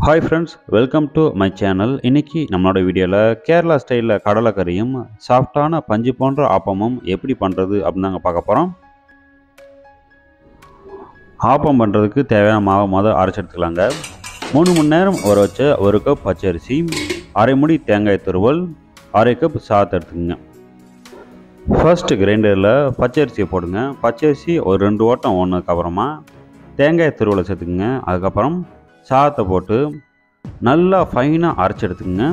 hi friends welcome to my channel இன்னைக்கு நம்மளோட வீடியோவில் கேரளா ஸ்டைலில் கடலைக்கறியும் சாஃப்டான பஞ்சு போன்ற ஆப்பமும் எப்படி பண்ணுறது அப்படின்னு நாங்கள் பார்க்க போகிறோம் ஆப்பம் பண்ணுறதுக்கு தேவையான மாவை மொதல் அரைச்சி எடுத்துக்கலாங்க மூணு மணி நேரம் ஊற வச்ச ஒரு கப் பச்சரிசி அரை முடி தேங்காய் துருவல் அரை கப் சாத்து எடுத்துக்கோங்க ஃபர்ஸ்ட் கிரைண்டரில் பச்சரிசியை போடுங்க பச்சரிசி ஒரு ரெண்டு ஓட்டம் ஓடுனதுக்கப்புறமா தேங்காய் துருவலை சேர்த்துக்குங்க அதுக்கப்புறம் சாதத்தை போட்டு நல்லா ஃபைனாக அரைச்சி எடுத்துக்கோங்க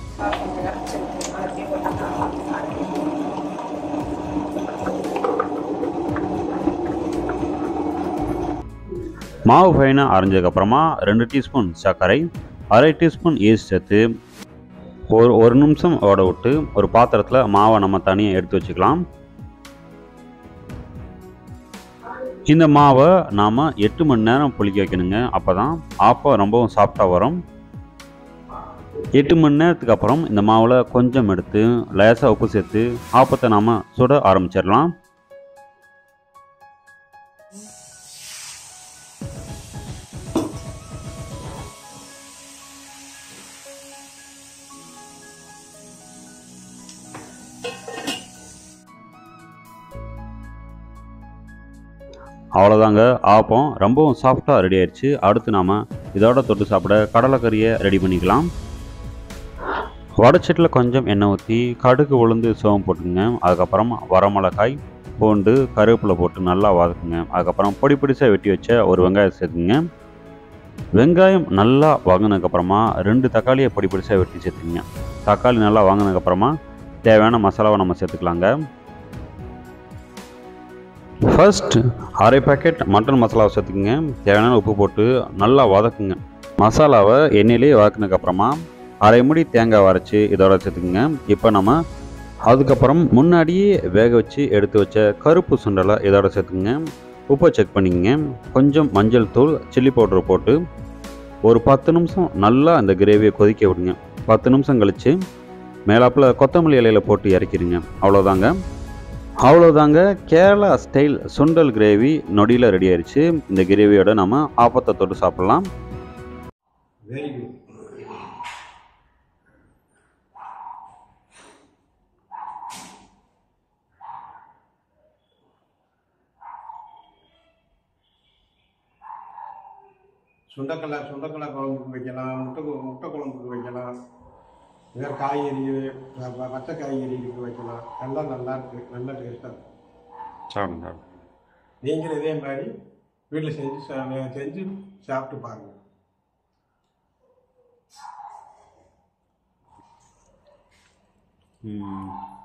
மாவு ஃபைனாக அரைஞ்சதுக்கப்புறமா ரெண்டு டீஸ்பூன் சர்க்கரை அரை டீஸ்பூன் ஈஸ்ட் சேர்த்து ஒரு ஒரு நிமிஷம் ஓட விட்டு ஒரு பாத்திரத்தில் மாவை நம்ம தனியாக எடுத்து வச்சுக்கலாம் இந்த மாவை நாம் எட்டு மணி நேரம் புளிக்க வைக்கணுங்க அப்போ தான் ஆப்பம் ரொம்பவும் சாஃப்டாக வரும் எட்டு மணி நேரத்துக்கு அப்புறம் இந்த மாவில் கொஞ்சம் எடுத்து லேசாக உப்பு சேர்த்து ஆப்பத்தை நாம் சுட ஆரம்பிச்சிடலாம் அவ்வளோதாங்க ஆப்பம் ரொம்பவும் சாஃப்டாக ரெடி ஆயிடுச்சு அடுத்து நாம் இதோட தொட்டு சாப்பிட கடலைக்கறியை ரெடி பண்ணிக்கலாம் வடச்சட்டில் கொஞ்சம் எண்ணெய் ஊற்றி கடுகு உளுந்து சோகம் போட்டுங்க அதுக்கப்புறம் வரமிளகாய் பூண்டு கருவேப்பிலை போட்டு நல்லா வதக்குங்க அதுக்கப்புறம் பொடி பொடிசாக வெட்டி வச்ச ஒரு வெங்காயம் சேர்த்துங்க வெங்காயம் நல்லா வாங்கினதுக்கப்புறமா ரெண்டு தக்காளியை பொடி பொடிசாக வெட்டி சேர்த்துங்க தக்காளி நல்லா வாங்கினதுக்கப்புறமா தேவையான மசாலாவை நம்ம சேர்த்துக்கலாங்க ஃபர்ஸ்ட் அரை பேக்கெட் மட்டன் மசாலாவை சேர்த்துக்குங்க தேவையான உப்பு போட்டு நல்லா வதக்குங்க மசாலாவை எண்ணெயிலேயே வதக்குனதுக்கப்புறமா அரை முடி தேங்காய் வரைச்சி இதோட சேர்த்துக்குங்க இப்போ நம்ம அதுக்கப்புறம் முன்னாடியே வேக வச்சு எடுத்து வச்ச கருப்பு சுண்டலை இதோட சேர்த்துக்குங்க உப்பை செக் பண்ணிக்கங்க கொஞ்சம் மஞ்சள் தூள் சில்லி பவுடர் போட்டு ஒரு பத்து நிமிஷம் நல்லா அந்த கிரேவியை கொதிக்க விடுங்க பத்து நிமிஷம் கழித்து மேலாப்பில் கொத்தமல்லி இலையில் போட்டு இறக்கிடுங்க அவ்வளோதாங்க அவ்வளோதாங்க கேரளா ஸ்டைல் சுண்டல் கிரேவி நொடியில் ரெடி ஆயிடுச்சு இந்த கிரேவியோட நம்ம ஆப்பத்தை தொட்டு சாப்பிட்லாம் வெரி குட் சுண்டக்கடலை சுண்டக்கடலை குழம்புக்கு வைக்கலாம் முட்டை கு- முட்டை குழம்புக்கு வைக்கலாம் வேறு காய்கறி ப- ப- பச்சை காய்கறிக்கு வைக்கலாம் எல்லாம் நல்லா இருக்கு நல்ல டேஸ்ட்டாக இருக்கும் சாப்பிடுங்க நீங்களும் இதே மாதிரி வீட்டில் செஞ்சு சா- செஞ்சு சாப்பிட்டு பாருங்கள் ம்